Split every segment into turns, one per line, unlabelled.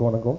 எல்லாருக்கும் வணக்கம்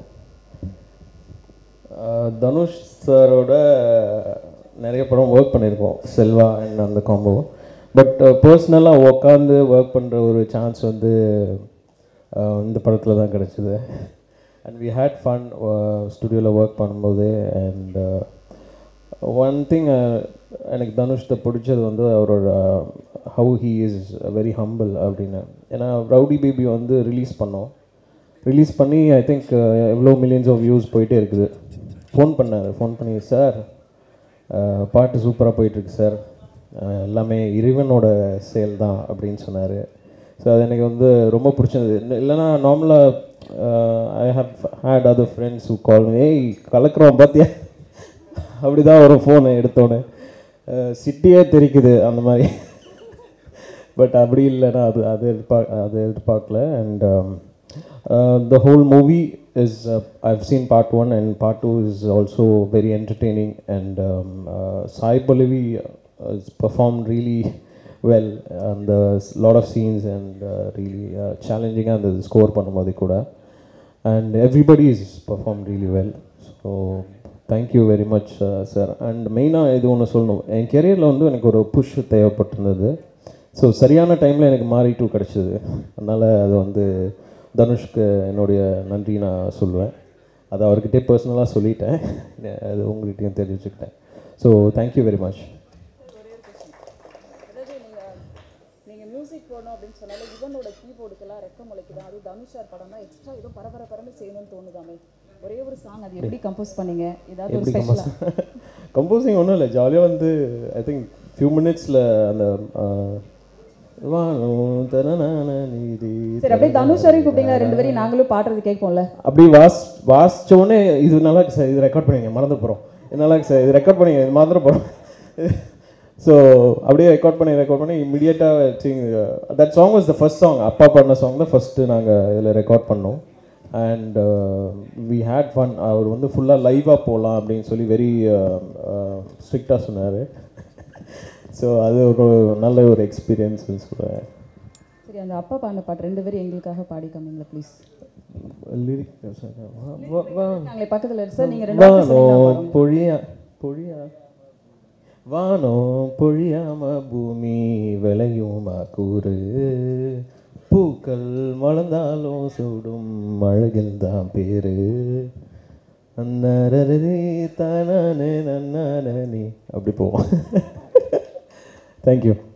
அஹ் தனுஷ் சாரோட நிறைய படம் ஒர்க் பண்ணியிருக்கோம் செல்வா அண்ட் அந்த காம்போ பட் பர்சனலாக உட்காந்து ஒர்க் பண்ணுற ஒரு சான்ஸ் வந்து அஹ் இந்த படத்தில் தான் கிடச்சிது அண்ட் வி ஹேட் ஃபன் ஸ்டுடியோவில் ஒர்க் பண்ணும்போது அண்ட் ஒன் திங் எனக்கு தனுஷ்ட பிடிச்சது வந்து அவரோட how he is very humble அப்படின்னு ஏன்னா ரவுடி பேபி வந்து ரிலீஸ் பண்ணோம் ரிலீஸ் பண்ணி ஐ திங்க் எவ்வளோ மில்லியன்ஸ் ஆஃப் வியூஸ் போயிட்டே இருக்குது ஃபோன் பண்ணார் ஃபோன் பண்ணி சார் பாட்டு சூப்பராக போயிட்டுருக்கு சார் எல்லாமே இறைவனோட செயல் தான் அப்படின்னு சொன்னார் ஸோ அது எனக்கு வந்து ரொம்ப பிடிச்சது இல்ல- இல்லைன்னா நார்மலாக I have had other friends who call ஏய் கலக்குறோம் பார்த்தியா அப்படி தான் ஒரு ஃபோனை எடுத்தோன்னே சிட்டியே தெரிக்குது அந்த மாதிரி பட் அப்படி இல்லைன்னா அது அது எதிர்பார்க்க அது எதிர்பார்க்கல and the whole movie is I've seen part one and part two is also very entertaining and Sai Pallavi is perform really well அந்த lot of scenes and really சேலஞ்சிங்காக அந்த ஸ்கோர் பண்ணும்போது கூட and everybody is perform really well so thank you very much sir and மெயினாக இது ஒன்று சொல்லணும் என் கெரியரில் வந்து எனக்கு ஒரு புஷ் தேவைப்பட்டிருந்தது ஸோ சரியான டைமில் எனக்கு மாறி டூ கிடச்சிது அதனால் அது வந்து தனுஷ்க்கு என்னுடைய நன்றி நான் சொல்லுவேன் அதை அவர்கிட்டே பர்சனலாக சொல்லிட்டேன் அது உங்கள்கிட்டயும் தெரிவிச்சுக்கிட்டேன் ஸோ தேங்க்யூ வெரி மச்
அதாவது நீங்கள் நீங்கள் மியூசிக் போடணும் அப்படின்னு சொன்னாலே இவனோட கீபோர்டுக்கெல்லாம் ரெக்க முளைக்குது அது தனுஷார் படம்னா எக்ஸ்ட்ரா ஏதோ பரபர பரன்னு செய்யணும்னு தோணுதாமே ஒரே ஒரு சாங் அது எப்படி கம்போஸ் பண்ணீங்க ஏதாவது ஒரு
எப்படி
ஸ்பெஷலாக
கம்போசிங் ஒன்றும் இல்லை ஜாலியாக வந்து ஐ திங்க் ஃபியூ மினிட்ஸில் அந்த ஆஹ், வானம் தனனான நீதி
சரி அப்படியே தனுஷாரையும் கூப்பிட்டீங்களா ரெண்டு பேரையும் நாங்களும் பாடுறது கேட்போம்ல
அப்படி வாஸ் வாசிச்சோடனே இது நல்லா இருக்கு சார் இது ரெக்கார்ட் பண்ணிங்க மறந்து போகிறோம் இது நல்லா இருக்கு சார் இது ரெக்கார்ட் பண்ணிங்க இது மறந்துட போகிறோம் ஸோ அப்படியே ரெக்கார்ட் பண்ணி ரெக்கார்ட் பண்ணி இமிடியேட்டாக that song was the first song அப்பா பாடின சாங் தான் ஃபஸ்ட்டு நாங்கள் இதில் ரெக்கார்ட் பண்ணோம் அண்ட் வி ஹேட் ஃபன் அவர் வந்து ஃபுல்லாக லைவாக போகலாம் அப்படின்னு சொல்லி வெரி ஸ்ட்ரிக்டாக சொன்னார் ஸோ அது ஒரு நல்ல ஒரு எக்ஸ்பீரியன்ஸ்னு சொல்லுவேன்
சரி அந்த அப்பா பாடின பாட்டு ரெண்டு பேரும் எங்களுக்காக பாடி காமிங்களா ப்ளீஸ்
லிரிக்
நாங்களே பக்கத்தில் இருக்கு சார் நீங்கள் ரெண்டு வார்த்தை சொன்னீங்கன்னா
வானம்
பாடுங்க.
பொழியா பொழியா வானம் பொழியாம பூமி விளையுமா கூறு பூக்கள் மலர்ந்தாலும் சூடும் அழகில் தான் பேரு அன்னரரே தானே நன்னானே அப்படி போவோம் தேங்க்யூ